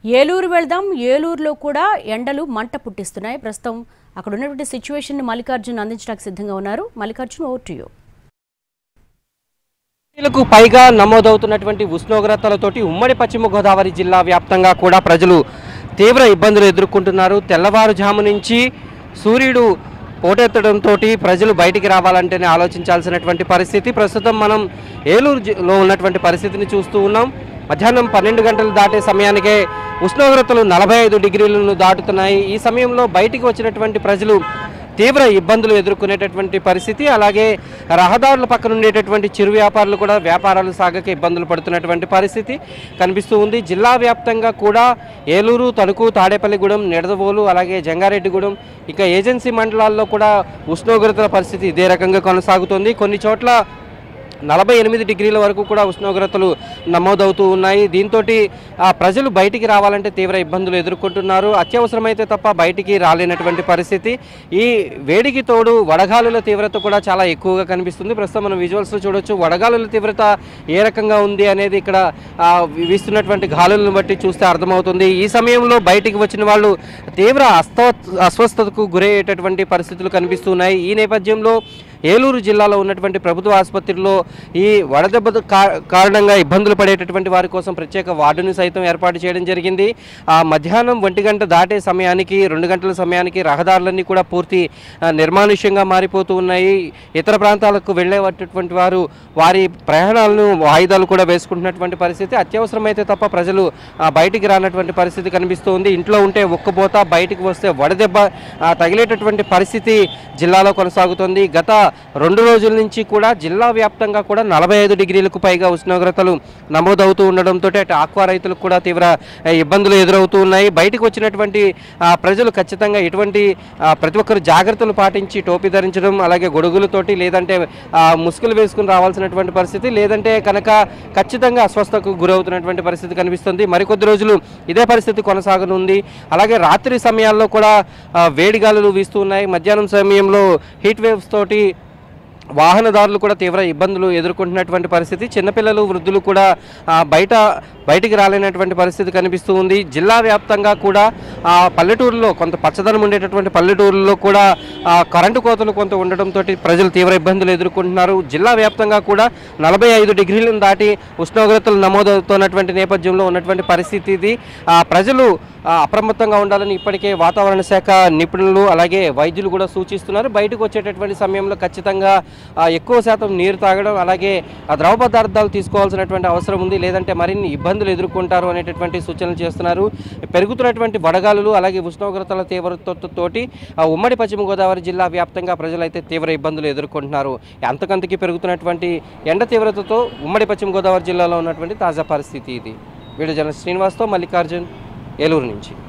ఏలూరు వెళ్దాం ఏలూరులో కూడా ఎండలు మంట పుట్టిస్తున్నాయి ప్రస్తుతం అక్కడ ఉన్నటువంటి సిచ్యువేషన్ మల్లికార్జున్ అందించడానికి సిద్ధంగా ఉన్నారు మల్లికార్జున్ ఓవర్ టు యూ కు పైగా నమోదవుతున్నటువంటి ఉష్ణోగ్రతలతోటి ఉమ్మడి పశ్చిమ గోదావరి జిల్లా వ్యాప్తంగా కూడా ప్రజలు తీవ్ర ఇబ్బందులు ఎదుర్కొంటున్నారు తెల్లవారుజాము నుంచి సూర్యుడు పోటెత్తడంతో ప్రజలు బయటికి రావాలంటేనే ఆలోచించాల్సినటువంటి పరిస్థితి ప్రస్తుతం మనం ఏలూరు జిల్లాలో ఉన్నటువంటి పరిస్థితిని చూస్తూ ఉన్నాం మధ్యాహ్నం పన్నెండు గంటలు దాటే సమయానికే ఉష్ణోగ్రతలు నలభై ఐదు డిగ్రీలను దాటుతున్నాయి ఈ సమయంలో బయటికి వచ్చినటువంటి ప్రజలు తీవ్ర ఇబ్బందులు ఎదుర్కొనేటటువంటి పరిస్థితి అలాగే రహదారుల పక్కన ఉండేటటువంటి చిరు వ్యాపారులు కూడా వ్యాపారాలు సాగక ఇబ్బందులు పడుతున్నటువంటి పరిస్థితి కనిపిస్తూ ఉంది జిల్లా వ్యాప్తంగా కూడా ఏలూరు తణుకు తాడేపల్లిగూడెం నిడదవోలు అలాగే జంగారెడ్డిగూడెం ఇక ఏజెన్సీ మండలాల్లో కూడా ఉష్ణోగ్రతల పరిస్థితి ఇదే రకంగా కొనసాగుతోంది కొన్ని చోట్ల నలభై ఎనిమిది డిగ్రీల వరకు కూడా ఉష్ణోగ్రతలు నమోదవుతూ ఉన్నాయి దీంతో ప్రజలు బయటికి రావాలంటే తీవ్ర ఇబ్బందులు ఎదుర్కొంటున్నారు అత్యవసరమైతే తప్ప బయటికి రాలేనటువంటి పరిస్థితి ఈ వేడికి తోడు వడగాలుల తీవ్రత కూడా చాలా ఎక్కువగా కనిపిస్తుంది ప్రస్తుతం మనం విజువల్స్లో చూడొచ్చు వడగాలుల తీవ్రత ఏ రకంగా ఉంది అనేది ఇక్కడ ఆ, వీస్తున్నటువంటి గాలులను బట్టి చూస్తే అర్థమవుతుంది ఈ సమయంలో బయటికి వచ్చిన వాళ్ళు తీవ్ర అస్త అస్వస్థతకు గురయ్యేటటువంటి పరిస్థితులు కనిపిస్తున్నాయి ఈ నేపథ్యంలో ఏలూరు జిల్లాలో ఉన్నటువంటి ప్రభుత్వ ఆసుపత్రిలో ఈ వడదెబ్బ కా- కారణంగా ఇబ్బందులు పడేటటువంటి వారి కోసం ప్రత్యేక వార్డుని సైతం ఏర్పాటు చేయడం జరిగింది ఆ మధ్యాహ్నం ఒంటి గంట దాటే సమయానికి రెండు గంటల సమయానికి రహదారులన్నీ కూడా పూర్తి ఆ, నిర్మానుష్యంగా మారిపోతూ ఉన్నాయి ఇతర ప్రాంతాలకు వెళ్ళేటటువంటి వారు వారి ప్రయాణాలను వాయిదాలు కూడా వేసుకుంటున్నటువంటి పరిస్థితి అత్యవసరమైతే తప్ప ప్రజలు ఆ, బయటికి రానటువంటి పరిస్థితి కనిపిస్తుంది ఇంట్లో ఉంటే ఒక్కబోత బయటికి వస్తే వడదెబ్బ ఆ, తగిలేటటువంటి పరిస్థితి జిల్లాలో కొనసాగుతోంది గత రెండు రోజుల నుంచి కూడా జిల్లా వ్యాప్తంగా కూడా నలభై ఐదు డిగ్రీలకు పైగా ఉష్ణోగ్రతలు నమోదవుతూ ఉండడంతో అటు ఆక్వా రైతులకు కూడా తీవ్ర ఆ, ఇబ్బందులు ఎదురవుతూ ఉన్నాయి బయటకు వచ్చినటువంటి ఆ, ప్రజలు ఖచ్చితంగా ఎటువంటి ఆ, ప్రతి ఒక్కరు జాగ్రత్తలు పాటించి టోపీ ధరించడం అలాగే గొడుగులతోటి లేదంటే ఆ, ముసుగులు వేసుకుని రావాల్సినటువంటి పరిస్థితి లేదంటే కనుక ఖచ్చితంగా అస్వస్థకు గురవుతున్నటువంటి పరిస్థితి కనిపిస్తుంది మరికొద్ది రోజులు ఇదే పరిస్థితి కొనసాగనుంది అలాగే రాత్రి సమయాల్లో కూడా ఆ, వేడిగాలులు వీస్తూ ఉన్నాయి మధ్యాహ్నం సమయంలో హీట్ వేవ్స్ తోటి వాహనదారులు కూడా తీవ్ర ఇబ్బందులు ఎదుర్కొంటున్నటువంటి పరిస్థితి చిన్నపిల్లలు వృద్ధులు కూడా ఆ, బయట బయటికి రాలేనటువంటి పరిస్థితి కనిపిస్తూ ఉంది జిల్లా వ్యాప్తంగా కూడా ఆ పల్లెటూరులో కొంత పచ్చదనం ఉండేటటువంటి పల్లెటూరులో కూడా ఆ, కరెంటు కోతలు కొంత ఉండడంతో ప్రజలు తీవ్ర ఇబ్బందులు ఎదుర్కొంటున్నారు జిల్లా వ్యాప్తంగా కూడా నలభై ఐదు డిగ్రీలను దాటి ఉష్ణోగ్రతలు నమోదవుతున్నటువంటి నేపథ్యంలో ఉన్నటువంటి పరిస్థితి ఇది ఆ, ప్రజలు ఆ, అప్రమత్తంగా ఉండాలని ఇప్పటికే వాతావరణ శాఖ నిపుణులు అలాగే వైద్యులు కూడా సూచిస్తున్నారు బయటకు వచ్చేటటువంటి సమయంలో ఖచ్చితంగా ఆ, ఎక్కువ శాతం నీరు తాగడం అలాగే ఆ ద్రవ పదార్థాలు తీసుకోవాల్సినటువంటి అవసరం ఉంది లేదంటే మరిన్ని ఇబ్బందులు ఎదుర్కొంటారు అనేటటువంటి సూచనలు చేస్తున్నారు పెరుగుతున్నటువంటి వడగాలులు అలాగే ఉష్ణోగ్రతల తీవ్రతతోటి ఆ ఉమ్మడి పశ్చిమ గోదావరి జిల్లా వ్యాప్తంగా ప్రజలైతే తీవ్ర ఇబ్బందులు ఎదుర్కొంటున్నారు అంతకంతకి పెరుగుతున్నటువంటి ఎండ తీవ్రతతో ఉమ్మడి పశ్చిమ గోదావరి జిల్లాలో ఉన్నటువంటి తాజా పరిస్థితి ఇది వీడియో జర్నలిస్ట్ శ్రీనివాస్తో మల్లికార్జున్ ఏలూరు నుంచి